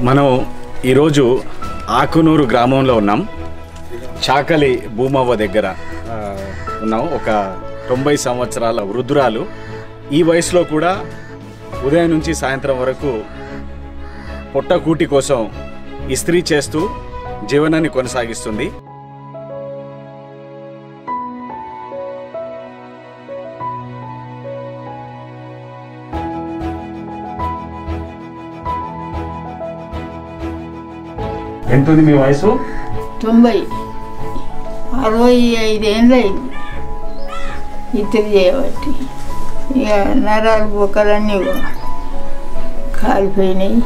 మనం ఈరోజు ఆకునూరు గ్రామంలో ఉన్నాం చాకలి భూమవ్వ దగ్గర ఆ, ఉన్నాం ఒక తొంభై సంవత్సరాల వృద్ధురాలు ఈ వయసులో కూడా ఉదయం నుంచి సాయంత్రం వరకు పొట్టకూటి కోసం ఇస్త్రీ చేస్తూ జీవనాన్ని కొనసాగిస్తుంది ఎంత ఉంది మీ వయసు తొంభై అరవై ఐదేళ్ళు అయింది ఇతరు చేయబట్టి ఇక నరాలు బొక్కలన్నీ కాలిపోయినాయి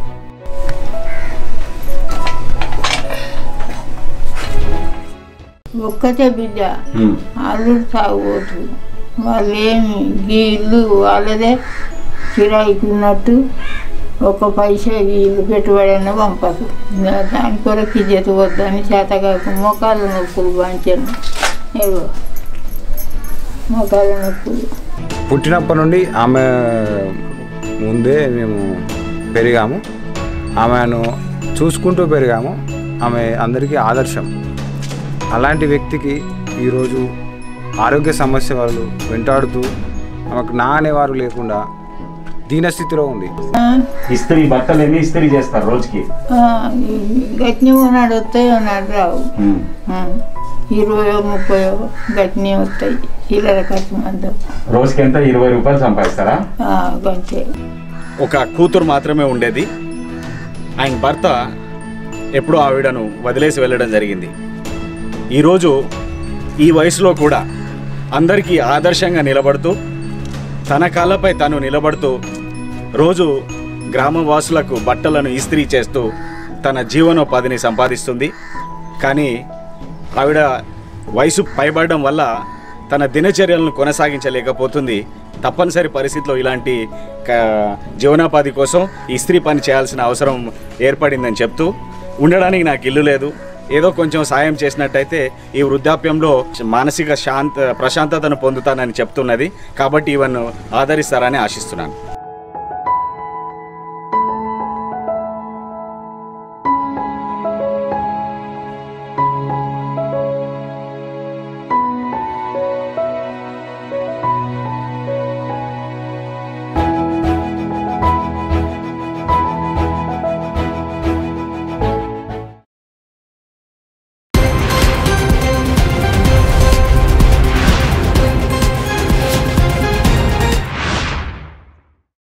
ఒక్కతే బిడ్డ అల్లుడు తాగుబోతు వాళ్ళు ఏమి ఈ ఇల్లు వాళ్ళదే కిరాయికి ఉన్నట్టు ఒక పైసా ఈ ఇల్లు పెట్టుబడి పంపదు ఇంకా దాని కొరకు ఇజ్జత వద్దని చేతకాక మోకాళ్ళ నొప్పులు పంచాను ఏవో మోకాళ్ళ నొప్పులు పుట్టినప్పటి నుండి ఆమె ముందే మేము పెరిగాము ఆమెను చూసుకుంటూ పెరిగాము ఆమె అందరికీ ఆదర్శం అలాంటి వ్యక్తికి ఈరోజు ఆరోగ్య సమస్య వాళ్ళు వెంటాడుతూ ఆమెకు నా అనేవారు లేకుండా దీనస్థితిలో ఉంది ఆ, ఇస్త్రీ బట్టలు ఎన్ని ఇస్త్రీ చేస్తారు రోజుకి ఆ, ఈ గట్ని ఉన్నాడు వస్తాయి ఉన్నాడు రావు ఆ, ఇరవయో ముప్పయో గట్ని వస్తాయి చిల్లర ఖర్చు మందం రోజుకి ఎంత ఇరవై రూపాయలు సంపాదిస్తారా గంటే ఒక కూతురు మాత్రమే ఉండేది ఆయన భర్త ఎప్పుడూ ఆవిడను వదిలేసి వెళ్ళడం జరిగింది ఈరోజు ఈ వయసులో కూడా అందరికీ ఆదర్శంగా నిలబడుతూ తన కాళ్ళపై తను నిలబడుతూ రోజు గ్రామవాసులకు బట్టలను ఇస్త్రీ చేస్తూ తన జీవనోపాధిని సంపాదిస్తుంది కానీ ఆవిడ వయసు పైబడడం వల్ల తన దినచర్యలను కొనసాగించలేకపోతుంది తప్పనిసరి పరిస్థితిలో ఇలాంటి క- జీవనోపాధి కోసం ఇస్త్రీ పని చేయాల్సిన అవసరం ఏర్పడిందని చెప్తూ ఉండడానికి నాకు ఇల్లు లేదు ఏదో కొంచెం సాయం చేసినట్టయితే ఈ వృద్ధాప్యంలో మానసిక శాంత ప్రశాంతతను పొందుతానని చెప్తున్నది కాబట్టి ఇవన్నీ ఆదరిస్తారని ఆశిస్తున్నాను